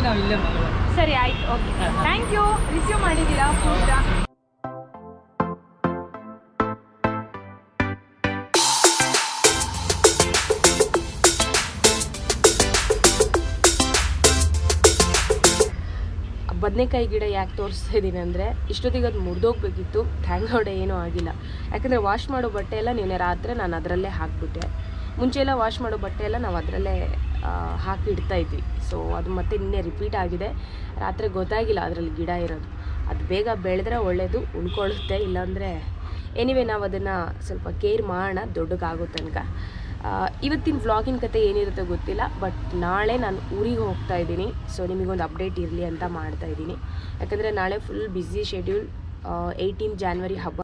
ನಾವು ಇಲ್ಲೇ ಮಾಡೋದು ಸರಿ ಆಯ್ತು ಓಕೆ ಥ್ಯಾಂಕ್ ಯು ರಿಸೀವ್ ಮಾಡಿದ್ದೀರಾ ಫುಡ್ ಬದನೆಕಾಯಿ ಗಿಡ ಯಾಕೆ ತೋರಿಸ್ತಾ ಇದ್ದೀನಿ ಅಂದರೆ ಇಷ್ಟೊತ್ತಿಗೆ ಅದು ಮುರಿದೋಗ್ಬೇಕಿತ್ತು ಥ್ಯಾಂಕ್ ಗಾಡ್ ಏನೂ ಆಗಿಲ್ಲ ಯಾಕಂದರೆ ವಾಶ್ ಮಾಡೋ ಬಟ್ಟೆ ಎಲ್ಲ ನಿನ್ನೆ ರಾತ್ರಿ ನಾನು ಅದರಲ್ಲೇ ಹಾಕಿಬಿಟ್ಟೆ ಮುಂಚೆ ಎಲ್ಲ ವಾಶ್ ಮಾಡೋ ಬಟ್ಟೆ ಎಲ್ಲ ನಾವು ಅದರಲ್ಲೇ ಹಾಕಿ ಇಡ್ತಾ ಇದ್ವಿ ಸೊ ಅದು ಮತ್ತೆ ನಿನ್ನೆ ರಿಪೀಟ್ ಆಗಿದೆ ರಾತ್ರಿ ಗೊತ್ತಾಗಿಲ್ಲ ಅದರಲ್ಲಿ ಗಿಡ ಇರೋದು ಅದು ಬೇಗ ಬೆಳೆದ್ರೆ ಒಳ್ಳೆಯದು ಉಳ್ಕೊಳ್ಳುತ್ತೆ ಇಲ್ಲಾಂದರೆ ಎನಿವೆ ನಾವು ಅದನ್ನು ಸ್ವಲ್ಪ ಕೇರ್ ಮಾಡೋಣ ದೊಡ್ಡಗಾಗೋ ತನಕ ಆ, ಇವತ್ತಿನ ವ್ಲಾಗಿನ ಕತೆ ಏನಿರುತ್ತೆ ಗೊತ್ತಿಲ್ಲ ಬಟ್ ನಾಳೆ ನಾನು ಊರಿಗೆ ಹೋಗ್ತಾ ಇದ್ದೀನಿ ಸೊ ನಿಮಗೊಂದು ಅಪ್ಡೇಟ್ ಇರಲಿ ಅಂತ ಮಾಡ್ತಾ ಇದ್ದೀನಿ ಯಾಕಂದರೆ ನಾಳೆ full busy schedule eighteen January ಹಬ್ಬ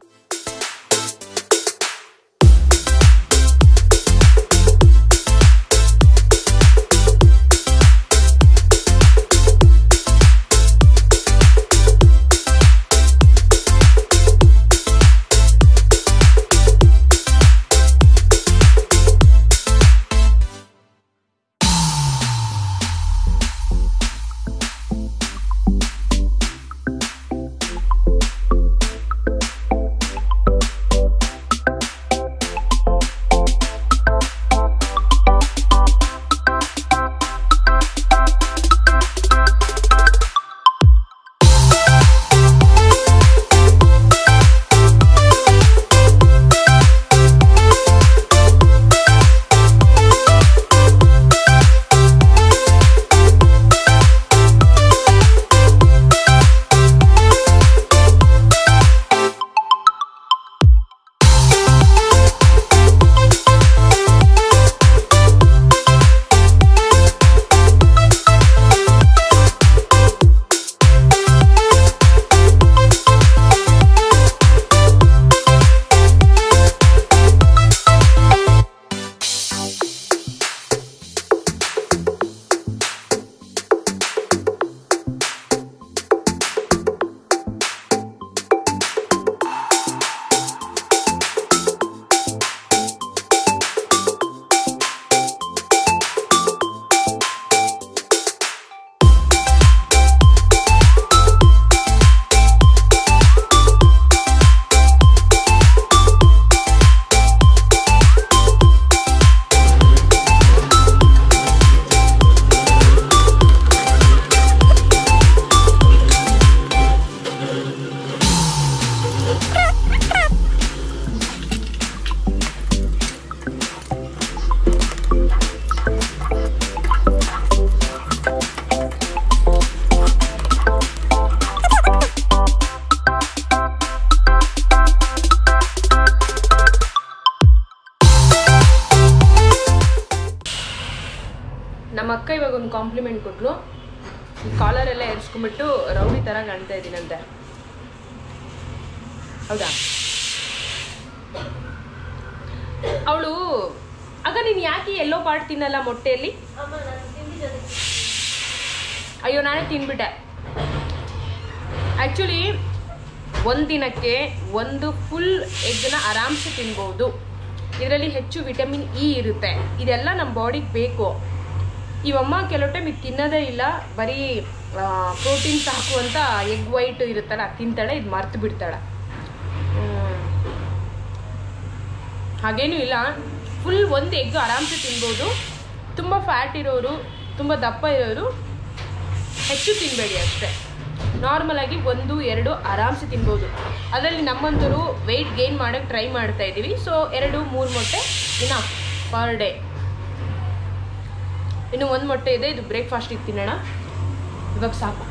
ನಮ್ಮ ಅಕ್ಕ ಇವಾಗ ಒಂದು ಕಾಂಪ್ಲಿಮೆಂಟ್ ಕೊಟ್ಲು ಕಾಲರ್ ಎಲ್ಲ ಎರ್ಸ್ಕೊಂಡ್ಬಿಟ್ಟು ರೌಡಿ ಥರ ಕಾಣ್ತಾ ಇದ್ದೀನಂತೆ ಹೌದಾ ಅವಳು ಆಗ ನೀನು ಯಾಕೆ ಎಲ್ಲೋ ಪಾರ್ಟ್ ತಿನ್ನಲ್ಲ ಮೊಟ್ಟೆಯಲ್ಲಿ ಅಯ್ಯೋ ನಾನೇ ತಿನ್ಬಿಟ್ಟೆ ಆ್ಯಕ್ಚುಲಿ ಒಂದು ದಿನಕ್ಕೆ ಒಂದು ಫುಲ್ ಎಗ್ನ ಆರಾಮ್ಸೆ ತಿನ್ಬೋದು ಇದರಲ್ಲಿ ಹೆಚ್ಚು ವಿಟಮಿನ್ ಇ ಇರುತ್ತೆ ಇದೆಲ್ಲ ನಮ್ಮ ಬಾಡಿಗೆ ಬೇಕು ಇವಮ್ಮ ಕೆಲವು ಟೈಮ್ ಇದು ತಿನ್ನೋದೇ ಇಲ್ಲ ಬರೀ ಪ್ರೋಟೀನ್ಸ್ ಹಾಕುವಂಥ ಎಗ್ ವೈಟ್ ಇರುತ್ತಲ್ಲ ಅದ್ ತಿಂತಾಳೆ ಇದು ಮರ್ತು ಬಿಡ್ತಾಳೆ ಹ್ಮ್. ಹಾಗೇನೂ ಇಲ್ಲ ಫುಲ್ ಒಂದು ಎಗ್ ಆರಾಮ್ಸೆ ತಿನ್ಬೋದು ತುಂಬ ಫ್ಯಾಟ್ ಇರೋರು ತುಂಬ ದಪ್ಪ ಇರೋರು ಹೆಚ್ಚು ತಿನ್ನಬೇಡಿ ಅಷ್ಟೇ ನಾರ್ಮಲ್ ಆಗಿ ಒಂದು ಎರಡು ಆರಾಮ್ಸೆ ತಿನ್ಬೋದು ಅದರಲ್ಲಿ ನಮ್ಮಂತರು ವೆಯ್ಟ್ ಗೇನ್ ಮಾಡೋಕ್ಕೆ ಟ್ರೈ ಮಾಡ್ತಾ ಇದ್ದೀವಿ ಸೊ ಎರಡು ಮೂರು ಮೊಟ್ಟೆ ಇನ್ನ ಪರ್ ಡೇ ಇನ್ನು ಒಂದು ಮೊಟ್ಟೆ ಇದೆ ಇದು ಬ್ರೇಕ್ಫಾಸ್ಟಿಗೆ ತಿನ್ನೋಣ ಇವಾಗ ಸಾಕು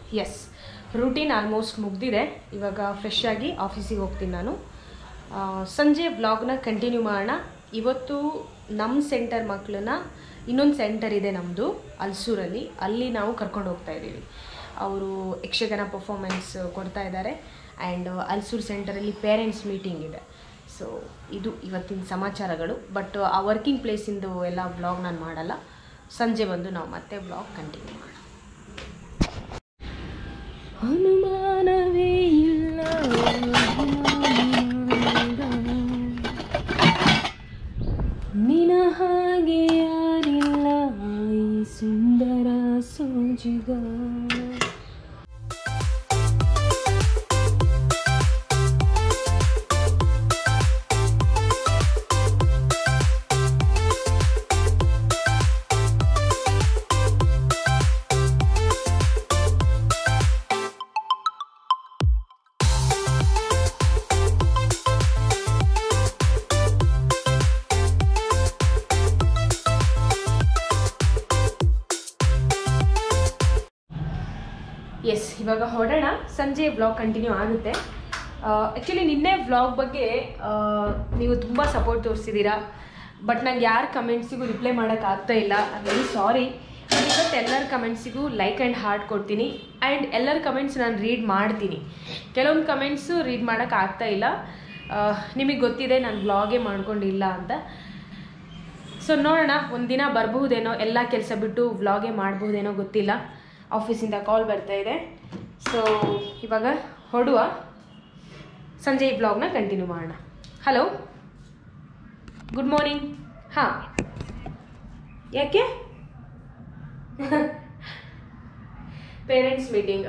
ಎಸ್ ರೂಟೀನ್ ಆಲ್ಮೋಸ್ಟ್ ಮುಗ್ದಿದೆ ಇವಾಗ ಫ್ರೆಶ್ ಆಗಿ ಆಫೀಸಿಗೆ ಹೋಗ್ತೀನಿ ನಾನು ಆ, ಸಂಜೆ ವ್ಲಾಗ್ನ ಕಂಟಿನ್ಯೂ ಮಾಡೋಣ ಇವತ್ತು ನಮ್ಮ ಸೆಂಟರ್ ಮಕ್ಕಳನ್ನ ಇನ್ನೊಂದು ಸೆಂಟರ್ ಇದೆ ನಮ್ಮದು ಅಲ್ಸೂರಲ್ಲಿ ಅಲ್ಲಿ ನಾವು ಕರ್ಕೊಂಡು ಹೋಗ್ತಾ ಇದ್ದೀವಿ ಅವರು ಯಕ್ಷಗಾನ ಪರ್ಫಾರ್ಮೆನ್ಸ್ ಕೊಡ್ತಾ ಇದ್ದಾರೆ ಆ್ಯಂಡ್ ಅಲ್ಸೂರು ಸೆಂಟರಲ್ಲಿ ಪೇರೆಂಟ್ಸ್ ಮೀಟಿಂಗ್ ಇದೆ ಸೊ ಇದು ಇವತ್ತಿನ ಸಮಾಚಾರಗಳು ಬಟ್ ಆ ವರ್ಕಿಂಗ್ ಪ್ಲೇಸಿಂದು ಎಲ್ಲ ವ್ಲಾಗ್ ನಾನು ಮಾಡಲ್ಲ ಸಂಜೆ ಬಂದು ನಾವು ಮತ್ತೆ ವ್ಲಾಗ್ ಕಂಟಿನ್ಯೂ ಮಾಡೋಣ ಅನುಮಾನವೇ ಇಲ್ಲ ನಿನ ಹಾಗೆ ಯಾರಿಲ್ಲ ಈ ಸುಂದರ ಸೋಜಿಗ ಎಸ್ ಇವಾಗ ಹೊರಡೋಣ ಸಂಜೆ ವ್ಲಾಗ್ ಕಂಟಿನ್ಯೂ ಆಗುತ್ತೆ ಆ್ಯಕ್ಚುಲಿ ನಿನ್ನೆ ವ್ಲಾಗ್ ಬಗ್ಗೆ ಆ, ನೀವು ತುಂಬ ಸಪೋರ್ಟ್ ತೋರಿಸಿದ್ದೀರಾ ಬಟ್ ನಂಗೆ ಯಾರ ಕಮೆಂಟ್ಸಿಗೂ ರಿಪ್ಲೈ ಮಾಡೋಕ್ಕೆ ಆಗ್ತಾ ಇಲ್ಲ ಐ ವೆರಿ ಸಾರಿ ಇವತ್ತು ಎಲ್ಲರ ಕಮೆಂಟ್ಸಿಗೂ ಲೈಕ್ ಆ್ಯಂಡ್ ಹಾರ್ಟ್ ಕೊಡ್ತೀನಿ ಆ್ಯಂಡ್ ಎಲ್ಲರ ಕಮೆಂಟ್ಸ್ ನಾನು ರೀಡ್ ಮಾಡ್ತೀನಿ ಕೆಲವೊಂದು ಕಮೆಂಟ್ಸು ರೀಡ್ ಮಾಡೋಕ್ಕೆ ಆಗ್ತಾ ಇಲ್ಲ ನಿಮಗೆ ಗೊತ್ತಿದೆ ನಾನು ವ್ಲಾಗೇ ಮಾಡ್ಕೊಂಡಿಲ್ಲ ಅಂತ ಸೊ ನೋಡೋಣ ಒಂದಿನ ಬರಬಹುದೇನೋ ಎಲ್ಲ ಕೆಲಸ ಬಿಟ್ಟು ವ್ಲಾಗೇ ಮಾಡಬಹುದೇನೋ ಗೊತ್ತಿಲ್ಲ ಆಫೀಸಿಂದ ಕಾಲ್ ಬರ್ತಾ ಇದೆ ಸೊ ಇವಾಗ ಹೊಡುವ ಸಂಜೆ ಈ ವ್ಲಾಗ್ನ ಕಂಟಿನ್ಯೂ ಮಾಡೋಣ ಹಲೋ ಗುಡ್ ಮಾರ್ನಿಂಗ್ ಹಾಂ ಯಾಕೆ ಪೇರೆಂಟ್ಸ್ ಮೀಟಿಂಗ್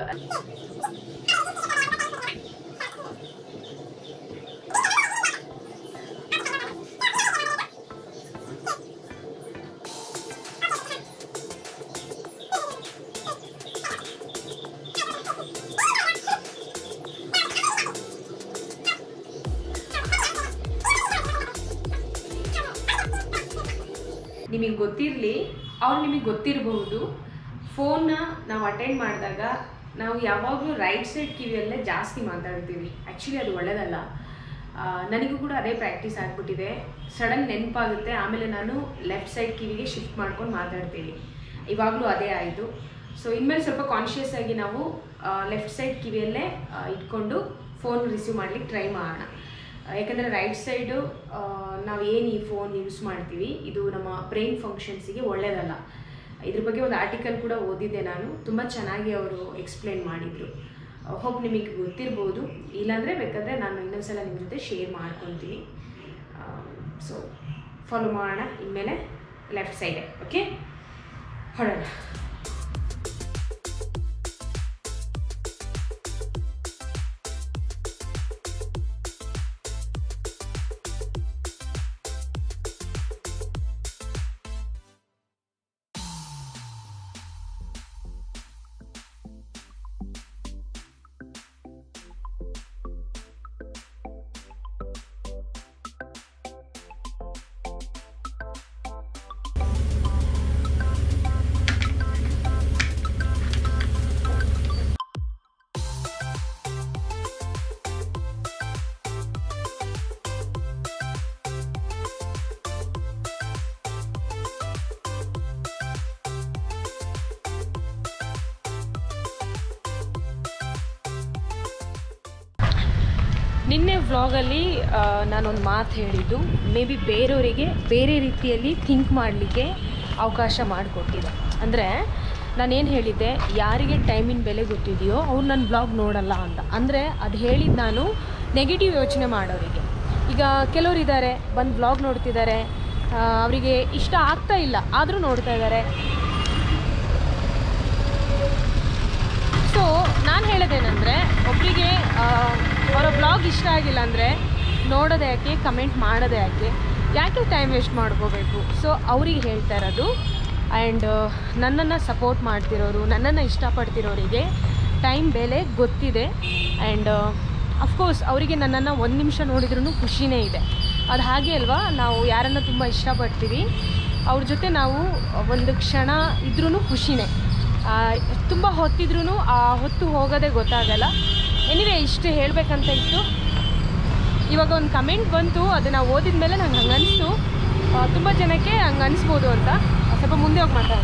ನಿಮಗೆ ಗೊತ್ತಿರಲಿ ಅವ್ರು ನಿಮಗೆ ಗೊತ್ತಿರಬಹುದು ಫೋನ್ನ ನಾವು ಅಟೆಂಡ್ ಮಾಡಿದಾಗ ನಾವು ಯಾವಾಗಲೂ ರೈಟ್ ಸೈಡ್ ಕಿವಿಯಲ್ಲೇ ಜಾಸ್ತಿ ಮಾತಾಡ್ತೀವಿ ಆ್ಯಕ್ಚುಲಿ ಅದು ಒಳ್ಳೆಯದಲ್ಲ ಆ, ನನಗೂ ಕೂಡ ಅದೇ ಪ್ರಾಕ್ಟೀಸ್ ಆಗಿಬಿಟ್ಟಿದೆ ಸಡನ್ ನೆನಪಾಗುತ್ತೆ ಆಮೇಲೆ ನಾನು ಲೆಫ್ಟ್ ಸೈಡ್ ಕಿವಿಗೆ ಶಿಫ್ಟ್ ಮಾಡ್ಕೊಂಡು ಮಾತಾಡ್ತೀನಿ ಇವಾಗಲೂ ಅದೇ ಆಯಿತು ಸೊ ಇನ್ಮೇಲೆ ಸ್ವಲ್ಪ ಕಾನ್ಷಿಯಸ್ ಆಗಿ ನಾವು ಲೆಫ್ಟ್ ಸೈಡ್ ಕಿವಿಯಲ್ಲೇ ಆ, ಇಟ್ಕೊಂಡು ಫೋನ್ ರಿಸೀವ್ ಮಾಡ್ಲಿಕ್ಕೆ ಟ್ರೈ ಮಾಡೋಣ ಯಾಕಂದರೆ ರೈಟ್ ಸೈಡು ನಾವು ಏನು ಈ ಫೋನ್ ಯೂಸ್ ಮಾಡ್ತೀವಿ ಇದು ನಮ್ಮ ಬ್ರೈನ್ ಫಂಕ್ಷನ್ಸಿಗೆ ಒಳ್ಳೆಯದಲ್ಲ ಇದ್ರ ಬಗ್ಗೆ ಒಂದು ಆರ್ಟಿಕಲ್ ಕೂಡ ಓದಿದ್ದೆ ನಾನು ತುಂಬ ಚೆನ್ನಾಗಿ ಅವರು ಎಕ್ಸ್ಪ್ಲೇನ್ ಮಾಡಿದರು ಹೋಪ್ ನಿಮಗೆ ಗೊತ್ತಿರ್ಬೋದು ಇಲ್ಲಾಂದರೆ ಬೇಕಾದರೆ ನಾನು ಇನ್ನೊಂದ್ಸಲ ನಿಮ್ಮ ಜೊತೆ ಶೇರ್ ಮಾಡ್ಕೊತೀನಿ ಸೊ ಫಾಲೋ ಮಾಡೋಣ ಇನ್ಮೇಲೆ ಲೆಫ್ಟ್ ಸೈಡೆ ಓಕೆ ಹೊಡೋಣ ನಿನ್ನೆ ವ್ಲಾಗಲ್ಲಿ ನಾನೊಂದು ಮಾತು ಹೇಳಿದ್ದು ಮೇ ಬಿ ಬೇರೆಯವರಿಗೆ ಬೇರೆ ರೀತಿಯಲ್ಲಿ ಥಿಂಕ್ ಮಾಡಲಿಕ್ಕೆ ಅವಕಾಶ ಮಾಡಿಕೊಟ್ಟಿದೆ ಅಂದರೆ ನಾನೇನು ಹೇಳಿದ್ದೆ ಯಾರಿಗೆ ಟೈಮಿನ ಬೆಲೆ ಗೊತ್ತಿದೆಯೋ ಅವ್ರು ನನ್ನ ಬ್ಲಾಗ್ ನೋಡಲ್ಲ ಅಂತ ಅಂದರೆ ಅದು ಹೇಳಿದ್ದು ನಾನು ನೆಗೆಟಿವ್ ಯೋಚನೆ ಮಾಡೋರಿಗೆ ಈಗ ಕೆಲವರು ಇದ್ದಾರೆ ಬಂದು ಬ್ಲಾಗ್ ನೋಡ್ತಿದ್ದಾರೆ ಆ, ಅವರಿಗೆ ಇಷ್ಟ ಆಗ್ತಾ ಇಲ್ಲ ಆದರೂ ನೋಡ್ತಾ ಇದ್ದಾರೆ ಸೊ ನಾನು ಹೇಳೋದೇನೆಂದರೆ ಒಬ್ಬರಿಗೆ ಅವರ ಬ್ಲಾಗ್ ಇಷ್ಟ ಆಗಿಲ್ಲ ಅಂದರೆ ನೋಡೋದು ಯಾಕೆ ಕಮೆಂಟ್ ಮಾಡೋದು ಯಾಕೆ ಯಾಕೆ ಟೈಮ್ ವೇಸ್ಟ್ ಮಾಡ್ಕೋಬೇಕು ಸೊ ಅವ್ರಿಗೆ ಹೇಳ್ತಾ ಇರೋದು ಆ್ಯಂಡ್ ನನ್ನನ್ನು ಸಪೋರ್ಟ್ ಮಾಡ್ತಿರೋರು ನನ್ನನ್ನು ಇಷ್ಟಪಡ್ತಿರೋರಿಗೆ ಟೈಮ್ ಬೆಲೆ ಗೊತ್ತಿದೆ ಆ್ಯಂಡ್ ಅಫ್ಕೋರ್ಸ್ ಅವರಿಗೆ ನನ್ನನ್ನು ಒಂದು ನಿಮಿಷ ನೋಡಿದ್ರೂ ಖುಷಿನೇ ಇದೆ ಅದು ಹಾಗೆ ಅಲ್ವಾ ನಾವು ಯಾರನ್ನು ತುಂಬ ಇಷ್ಟಪಡ್ತೀವಿ ಅವ್ರ ಜೊತೆ ನಾವು ಒಂದು ಕ್ಷಣ ಇದ್ರೂ ಖುಷಿನೇ ತುಂಬ ಹೊತ್ತಿದ್ರೂ ಆ ಹೊತ್ತು ಹೋಗೋದೇ ಗೊತ್ತಾಗಲ್ಲ ಎನಿವೆ ಇಷ್ಟು ಹೇಳಬೇಕಂತ ಇತ್ತು ಇವಾಗ ಒಂದು ಕಮೆಂಟ್ ಬಂತು ಅದನ್ನು ಓದಿದ ಮೇಲೆ ನಂಗೆ ಹಂಗೆ ಅನಿಸ್ತು ತುಂಬ ಜನಕ್ಕೆ ಹಂಗೆ ಅನಿಸ್ಬೋದು ಅಂತ ಸ್ವಲ್ಪ ಮುಂದೆ ಹೋಗಿ ಮಾತಾಡ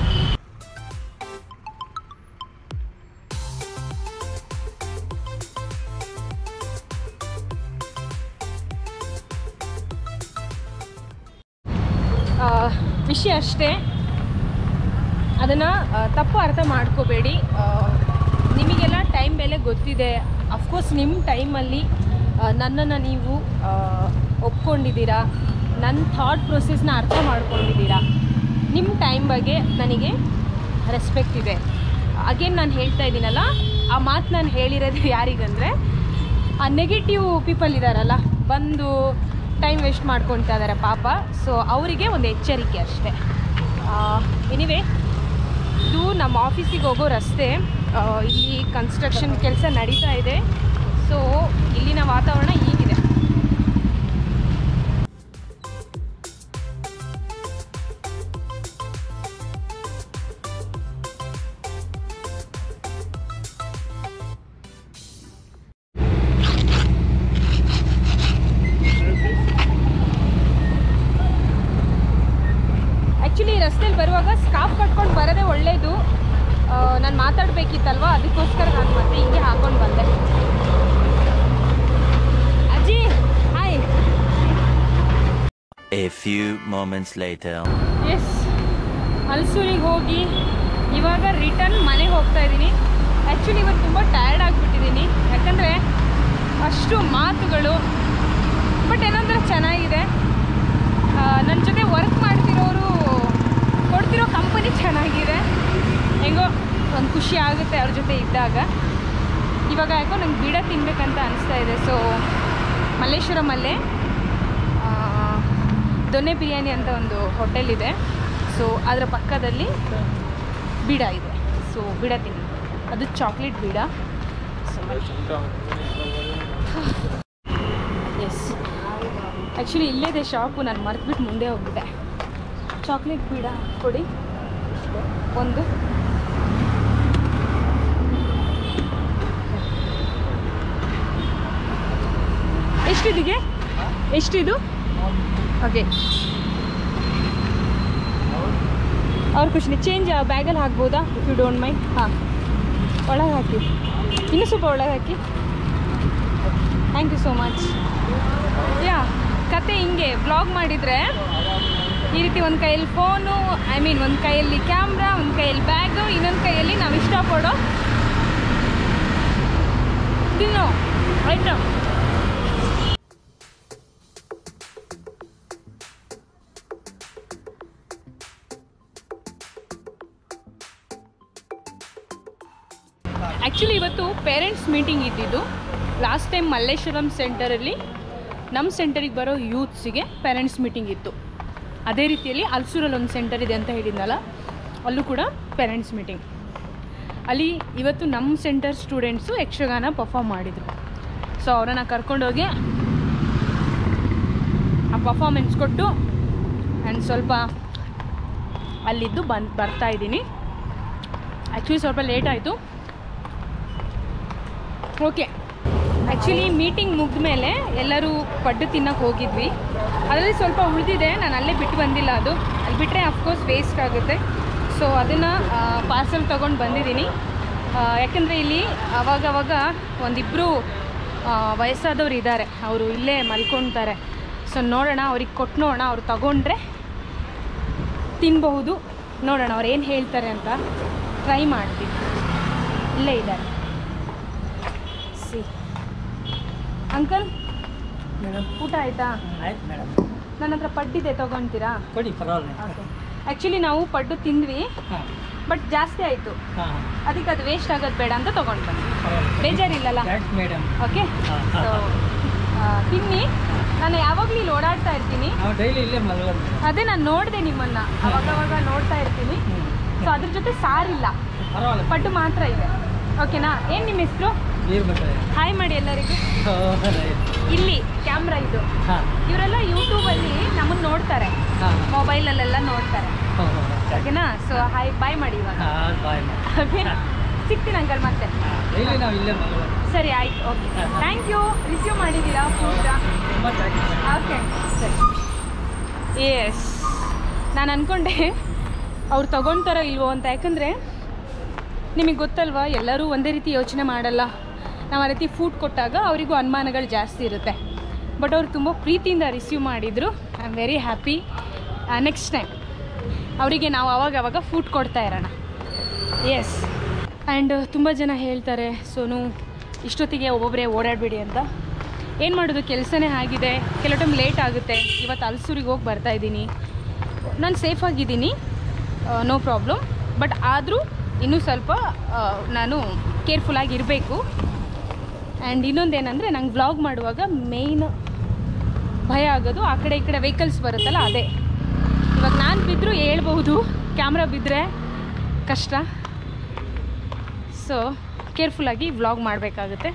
ವಿಷಯ ಅಷ್ಟೇ ಅದನ್ನು ತಪ್ಪು ಅರ್ಥ ಮಾಡ್ಕೋಬೇಡಿ ಆ, ನಿಮಗೆಲ್ಲ ಟೈಮ್ ಬೆಲೆ ಗೊತ್ತಿದೆ ಅಫ್ಕೋರ್ಸ್ ನಿಮ್ಮ ಟೈಮಲ್ಲಿ ನನ್ನನ್ನು ನೀವು ಆ, ಒಪ್ಕೊಂಡಿದ್ದೀರಾ ನನ್ನ ಥಾಟ್ ಪ್ರೊಸೆಸ್ನ ಅರ್ಥ ಮಾಡ್ಕೊಂಡಿದ್ದೀರಾ ನಿಮ್ಮ ಟೈಮ್ ಬಗ್ಗೆ ನನಗೆ ರೆಸ್ಪೆಕ್ಟ್ ಇದೆ ಅಗೇನ್ ನಾನು ಹೇಳ್ತಾ ಇದ್ದೀನಲ್ಲ ಆ ಮಾತು ನಾನು ಹೇಳಿರೋದು ಯಾರಿಗಂದರೆ ಆ ನೆಗೆಟಿವ್ ಪೀಪಲ್ ಇದ್ದಾರಲ್ಲ ಬಂದು ಟೈಮ್ ವೇಸ್ಟ್ ಮಾಡ್ಕೊಳ್ತಾ ಇದ್ದಾರೆ ಪಾಪ ಸೊ ಅವರಿಗೆ ಒಂದು ಎಚ್ಚರಿಕೆ ಅಷ್ಟೇ ಎನಿವೆ ಇದು ನಮ್ಮ ಆಫೀಸಿಗೆ ಹೋಗೋ ರಸ್ತೆ ಆ, ಇಲ್ಲಿ ಕನ್ಸ್ಟ್ರಕ್ಷನ್ ಕೆಲಸ ನಡೀತಾ ಇದೆ ಸೊ ಇಲ್ಲಿನ ವಾತಾವರಣ ಹೀಗಿದೆ ಆ್ಯಕ್ಚುಲಿ ರಸ್ತೆಯಲ್ಲಿ ಬರುವಾಗ ಸ್ಕಾಫ್ ಕಟ್ಕೊಂಡು ಬರೋದೇ ಒಳ್ಳೆಯದು ನಾನು ಮಾತಾಡಬೇಕಿತ್ತಲ್ವ ಅದಕ್ಕೋಸ್ಕರ ನಾನು ಮತ್ತೆ ಹಿಂಗೆ ಹಾಕೊಂಡು ಬಂದೆ ಅಜ್ಜಿ hi A few moments later. Yes ಹಲ್ಸೂರಿಗೆ ಹೋಗಿ ಇವಾಗ ರಿಟರ್ನ್ ಮನೆಗೆ ಹೋಗ್ತಾ ಇದ್ದೀನಿ ಆ್ಯಕ್ಚುಲಿ ಇವತ್ತು ತುಂಬ ಟಯರ್ಡ್ ಆಗಿಬಿಟ್ಟಿದ್ದೀನಿ ಯಾಕಂದರೆ ಅಷ್ಟು ಮಾತುಗಳು ಬಟ್ ಏನಂದ್ರೆ ಚೆನ್ನಾಗಿದೆ ನನ್ನ ಜೊತೆ ವರ್ಕ್ ಮಾಡ್ತಿರೋರು ಕೊಡ್ತಿರೋ ಕಂಪನಿ ಚೆನ್ನಾಗಿದೆ ಹೆಂಗೋ ಒಂದು ಖುಷಿ ಆಗುತ್ತೆ ಅವ್ರ ಜೊತೆ ಇದ್ದಾಗ ಇವಾಗ ಯಾಕೋ ನಂಗೆ ಗಿಡ ತಿನ್ಬೇಕಂತ ಅನಿಸ್ತಾ ಇದೆ ಸೊ ಮಲ್ಲೇಶ್ವರಮಲ್ಲೇ ಆ, ದೊನ್ನೆ ಬಿರಿಯಾನಿ ಅಂತ ಒಂದು ಹೋಟೆಲ್ ಇದೆ ಸೊ ಅದರ ಪಕ್ಕದಲ್ಲಿ ಬೀಡ ಇದೆ ಸೊ ಬೀಡ ತಿನ್ನಿ ಅದು ಚಾಕ್ಲೇಟ್ ಬೀಡ ಸೊ ಎಸ್ ಆ್ಯಕ್ಚುಲಿ ಇಲ್ಲೇದೆ ಶಾಪು ನಾನು ಮರ್ತ್ಬಿಟ್ಟು ಮುಂದೆ ಹೋಗ್ಬಿಟ್ಟೆ ಚಾಕ್ಲೇಟ್ ಬೀಡ ಕೊಡಿ ಒಂದು ಎಷ್ಟಿದಿಗೆ ಎಷ್ಟಿದು ಓಕೆ ಅವ್ರ ಖುಷಿ ಚೇಂಜ್ ಬ್ಯಾಗಲ್ಲಿ ಹಾಕ್ಬೋದಾ ಇಫ್ ಯು ಡೋಂಟ್ ಮೈಂಡ್ ಹಾಂ ಒಳಗೆ ಹಾಕಿ ಇನ್ನೂ ಸ್ವಲ್ಪ ಒಳಗೆ ಹಾಕಿ ಥ್ಯಾಂಕ್ ಯು ಸೋ ಮಚ್ ಯಾ ಕತೆ ಹಿಂಗೆ ಬ್ಲಾಗ್ ಮಾಡಿದರೆ ಈ ರೀತಿ ಒಂದು ಕೈಯಲ್ಲಿ ಫೋನು ಐ ಮೀನ್ ಒಂದು ಕೈಯಲ್ಲಿ ಕ್ಯಾಮ್ರಾ ಒಂದು ಕೈಯಲ್ಲಿ ಬ್ಯಾಗು ಇನ್ನೊಂದು ಕೈಯಲ್ಲಿ ನಾವು ಇಷ್ಟಪಡೋ ತಿನ್ನೋ ಐಟಮ್ ಆ್ಯಕ್ಚುಲಿ ಇವತ್ತು ಪೇರೆಂಟ್ಸ್ ಮೀಟಿಂಗ್ ಇದ್ದಿದ್ದು ಲಾಸ್ಟ್ ಟೈಮ್ ಮಲ್ಲೇಶ್ವರಂ ಸೆಂಟರಲ್ಲಿ ನಮ್ಮ ಸೆಂಟರಿಗೆ ಬರೋ ಯೂತ್ಸಿಗೆ ಪೇರೆಂಟ್ಸ್ ಮೀಟಿಂಗ್ ಇತ್ತು ಅದೇ ರೀತಿಯಲ್ಲಿ ಅಲ್ಸೂರಲ್ಲಿ ಒಂದು ಸೆಂಟರ್ ಇದೆ ಅಂತ ಹೇಳಿದ್ನಲ್ಲ ಅಲ್ಲೂ ಕೂಡ ಪೇರೆಂಟ್ಸ್ ಮೀಟಿಂಗ್ ಅಲ್ಲಿ ಇವತ್ತು ನಮ್ಮ ಸೆಂಟರ್ ಸ್ಟೂಡೆಂಟ್ಸು ಯಕ್ಷಗಾನ ಪರ್ಫಾರ್ಮ್ ಮಾಡಿದರು ಸೊ ಅವರನ್ನು ಕರ್ಕೊಂಡೋಗಿ ಆ ಪರ್ಫಾರ್ಮೆನ್ಸ್ ಕೊಟ್ಟು ಆ್ಯಂಡ್ ಸ್ವಲ್ಪ ಅಲ್ಲಿದ್ದು ಬಂದು ಬರ್ತಾ ಇದ್ದೀನಿ ಆ್ಯಕ್ಚುಲಿ ಸ್ವಲ್ಪ ಲೇಟ್ ಆಯಿತು ಓಕೆ ಆ್ಯಕ್ಚುಲಿ ಮೀಟಿಂಗ್ ಮುಗಿದ ಮೇಲೆ ಎಲ್ಲರೂ ಪಡ್ಡು ತಿನ್ನಕ್ಕೆ ಹೋಗಿದ್ವಿ ಅದರಲ್ಲಿ ಸ್ವಲ್ಪ ಉಳಿದಿದೆ ನಾನು ಅಲ್ಲೇ ಬಿಟ್ಟು ಬಂದಿಲ್ಲ ಅದು ಅಲ್ಲಿ ಬಿಟ್ಟರೆ ಅಫ್ಕೋರ್ಸ್ ವೇಸ್ಟ್ ಆಗುತ್ತೆ ಸೊ ಅದನ್ನು ಪಾರ್ಸಲ್ ತೊಗೊಂಡು ಬಂದಿದ್ದೀನಿ ಯಾಕೆಂದರೆ ಇಲ್ಲಿ ಅವಾಗವಾಗ ಒಂದಿಬ್ಬರು ವಯಸ್ಸಾದವ್ರು ಇದ್ದಾರೆ ಅವರು ಇಲ್ಲೇ ಮಲ್ಕೊಳ್ತಾರೆ ಸೊ ನೋಡೋಣ ಅವ್ರಿಗೆ ಕೊಟ್ಟು ನೋಡೋಣ ಅವ್ರು ತಗೊಂಡ್ರೆ ತಿನ್ನಬಹುದು ನೋಡೋಣ ಅವ್ರು ಏನು ಹೇಳ್ತಾರೆ ಅಂತ ಟ್ರೈ ಮಾಡ್ತೀವಿ ಇಲ್ಲೇ ಇದ್ದಾರೆ ಸಿ ಅಂಕಲ್ ಮೇಡಮ್ ಊಟ ಆಯಿತಾ ಆಯ್ತು ಮೇಡಮ್ ನನ್ನ ಹತ್ರ ಪಡ್ಡಿದೆ ತೊಗೊಳ್ತೀರಾ ಕೊಡಿ ಪರವಾಗಿಲ್ಲ ಓಕೆ ಆ್ಯಕ್ಚುಲಿ ನಾವು ಪಡ್ಡು ತಿಂದ್ವಿ ಹಾಂ ಬಟ್ ಜಾಸ್ತಿ ಆಯಿತು ಹಾಂ ಅದಕ್ಕೆ ಅದು ವೇಸ್ಟ್ ಆಗೋದು ಬೇಡ ಅಂತ ತೊಗೊಂಡು ಬಂದ್ವಿ ಪರವಾಗಿಲ್ಲ ಬೇಜಾರಿಲ್ಲಲ್ಲ ಥ್ಯಾಂಕ್ಸ್ ಮೇಡಮ್ ಓಕೆ ಹಾಂ, ಹಾಂ, ಸೊ ತಿನ್ನಿ ನಾನು ಯಾವಾಗಲೂ ಇಲ್ಲಿ ಓಡಾಡ್ತಾ ಇರ್ತೀನಿ ನಾವು ಡೈಲಿ ಇಲ್ಲೇ ಮಲ್ಗೋದು ಅದೇ ನಾನು ನೋಡಿದೆ ನಿಮ್ಮನ್ನು ಅವಾಗವಾಗ ನೋಡ್ತಾ ಇರ್ತೀನಿ ಹ್ಞೂ ಸೊ ಅದ್ರ ಜೊತೆ ಸಾರಿಲ್ಲ ಪರವಾಗಿಲ್ಲ ಪಡ್ಡು ಮಾತ್ರ ಇದೆ ಓಕೆನಾ ಏನು ನಿಮ್ಮ ಹೆಸರು ನೀರು ಬರ್ತದೆ ಹಾಯ್ ಮಾಡಿ ಎಲ್ಲರಿಗೂ ಹಾಂ ಇಲ್ಲಿ ಕ್ಯಾಮ್ರಾ ಇದು ಹಾಂ ಇವರೆಲ್ಲ ಯೂಟ್ಯೂಬಲ್ಲಿ ನಮ್ಮನ್ನು ನೋಡ್ತಾರೆ ಹಾಂ ಮೊಬೈಲಲ್ಲೆಲ್ಲ ನೋಡ್ತಾರೆ ಹಾಂ ಹಾಂ ಓಕೆನಾ ಸೊ ಹಾಯ್ ಬಾಯ್ ಮಾಡಿ ಇವಾಗ ಹಾಂ ಬಾಯ್ ಓಕೆ ಸಿಗ್ತೀನಿ ಅಂಕಲ್ ಮತ್ತೆ ಡೈಲಿ ನಾವು ಇಲ್ಲೇ ಮಲ್ಗೋದು ಸರಿ ಆಯ್ತು ಓಕೆ ಥ್ಯಾಂಕ್ ಯು ರಿಸೀವ್ ಮಾಡಿದ್ದೀರಾ ಫುಡ್ ತುಂಬ ಥ್ಯಾಂಕ್ಸ್ ಓಕೆ ಸರಿ ಎಸ್ ನಾನು ಅಂದ್ಕೊಂಡೆ ಅವ್ರು ತಗೊಳ್ತಾರೋ ಇಲ್ವೋ ಅಂತ ಯಾಕಂದರೆ ನಿಮಗೆ ಗೊತ್ತಲ್ವಾ ಎಲ್ಲರೂ ಒಂದೇ ರೀತಿ ಯೋಚನೆ ಮಾಡಲ್ಲ ನಾವು ಆ ರೀತಿ ಫುಡ್ ಕೊಟ್ಟಾಗ ಅವರಿಗೂ ಅನುಮಾನಗಳು ಜಾಸ್ತಿ ಇರುತ್ತೆ ಬಟ್ ಅವ್ರು ತುಂಬ ಪ್ರೀತಿಯಿಂದ ರಿಸೀವ್ ಮಾಡಿದರು I am very happy next time ಅವರಿಗೆ ನಾವು ಅವಾಗ ಅವಾಗ ಫುಡ್ ಕೊಡ್ತಾ ಇರೋಣ ಎಸ್ ಆ್ಯಂಡ್ ತುಂಬ ಜನ ಹೇಳ್ತಾರೆ ಸೋನು ಇಷ್ಟೊತ್ತಿಗೆ ಒಬ್ಬೊಬ್ಬರೇ ಓಡಾಡಬೇಡಿ ಅಂತ ಏನು ಮಾಡೋದು ಕೆಲಸನೇ ಆಗಿದೆ ಕೆಲವು ಟೈಮ್ ಲೇಟ್ ಆಗುತ್ತೆ ಇವತ್ತು ಅಲ್ಸೂರಿಗೆ ಹೋಗಿ ಬರ್ತಾ ಇದ್ದೀನಿ ನಾನು ಸೇಫಾಗಿದ್ದೀನಿ ನೋ ಪ್ರಾಬ್ಲಮ್ ಬಟ್ ಆದರೂ ಇನ್ನೂ ಸ್ವಲ್ಪ ಆ, ನಾನು ಕೇರ್ಫುಲ್ಲಾಗಿ ಇರಬೇಕು ಆ್ಯಂಡ್ ಇನ್ನೊಂದೇನೆಂದರೆ ನಂಗೆ ವ್ಲಾಗ್ ಮಾಡುವಾಗ ಮೇಯ್ನ್ ಭಯ ಆಗೋದು ಆ ಕಡೆ ಈ ಕಡೆ ವೆಹಿಕಲ್ಸ್ ಬರುತ್ತಲ್ಲ ಅದೇ ಇವಾಗ ನಾನು ಬಿದ್ದರೂ ಹೇಳ್ಬಹುದು ಕ್ಯಾಮ್ರಾ ಬಿದ್ದರೆ ಕಷ್ಟ ಸೊ ಕೇರ್ಫುಲ್ಲಾಗಿ ವ್ಲಾಗ್ ಮಾಡಬೇಕಾಗುತ್ತೆ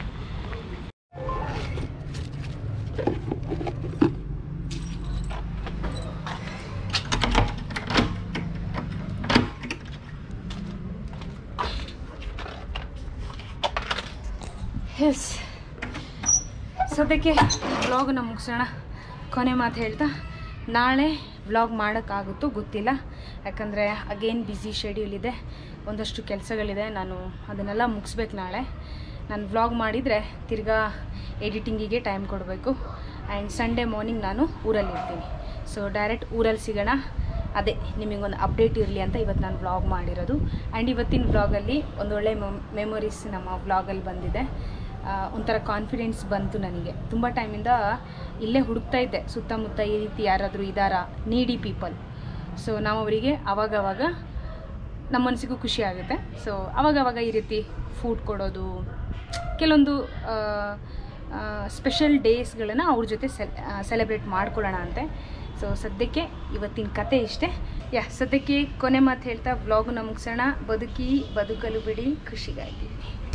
ಎಸ್ ಸದ್ಯಕ್ಕೆ ವ್ಲಾಗನ್ನ ಮುಗಿಸೋಣ ಕೊನೆ ಮಾತು ಹೇಳ್ತಾ ನಾಳೆ ವ್ಲಾಗ್ ಮಾಡೋಕ್ಕಾಗುತ್ತೋ ಗೊತ್ತಿಲ್ಲ ಯಾಕಂದರೆ ಅಗೇನ್ ಬ್ಯುಸಿ ಶೆಡ್ಯೂಲ್ ಇದೆ ಒಂದಷ್ಟು ಕೆಲಸಗಳಿದೆ ನಾನು ಅದನ್ನೆಲ್ಲ ಮುಗಿಸ್ಬೇಕು ನಾಳೆ ನಾನು ವ್ಲಾಗ್ ಮಾಡಿದರೆ ತಿರ್ಗಾ ಎಡಿಟಿಂಗಿಗೆ ಟೈಮ್ ಕೊಡಬೇಕು ಆ್ಯಂಡ್ ಸಂಡೇ ಮಾರ್ನಿಂಗ್ ನಾನು ಊರಲ್ಲಿರ್ತೀನಿ ಸೊ ಡೈರೆಕ್ಟ್ ಊರಲ್ಲಿ ಸಿಗೋಣ ಅದೇ ನಿಮಗೊಂದು ಅಪ್ಡೇಟ್ ಇರಲಿ ಅಂತ ಇವತ್ತು ನಾನು ವ್ಲಾಗ್ ಮಾಡಿರೋದು ಆ್ಯಂಡ್ ಇವತ್ತಿನ ವ್ಲಾಗಲ್ಲಿ ಒಂದೊಳ್ಳೆ ಮೆಮೊರೀಸ್ ನಮ್ಮ ವ್ಲಾಗಲ್ಲಿ ಬಂದಿದೆ ಆ, ಒಂಥರ ಕಾನ್ಫಿಡೆನ್ಸ್ ಬಂತು ನನಗೆ ತುಂಬ ಟೈಮಿಂದ ಇಲ್ಲೇ ಹುಡುಕ್ತಾ ಇದ್ದೆ ಸುತ್ತಮುತ್ತ ಈ ರೀತಿ ಯಾರಾದರೂ ಇದ್ದಾರಾ ನೀಡಿ ಪೀಪಲ್ ಸೊ ನಾವು ಅವರಿಗೆ ಅವಾಗವಾಗ ನಮ್ಮ ಮನಸ್ಸಿಗೂ ಖುಷಿ ಆಗುತ್ತೆ ಸೊ ಅವಾಗವಾಗ ಈ ರೀತಿ ಫುಡ್ ಕೊಡೋದು ಕೆಲವೊಂದು ಸ್ಪೆಷಲ್ ಡೇಸ್ಗಳನ್ನು ಅವ್ರ ಜೊತೆ ಸೆಲ್ ಸೆಲೆಬ್ರೇಟ್ ಮಾಡ್ಕೊಳ್ಳೋಣ ಅಂತೆ ಸೊ ಸದ್ಯಕ್ಕೆ ಇವತ್ತಿನ ಕತೆ ಇಷ್ಟೇ ಯಾ ಸದ್ಯಕ್ಕೆ ಕೊನೆ ಮಾತು ಹೇಳ್ತಾ ವ್ಲಾಗನ್ನ ಮುಗಿಸೋಣ ಬದುಕಿ ಬದುಕಲು ಬಿಡಿ ಖುಷಿಗಾಗಿ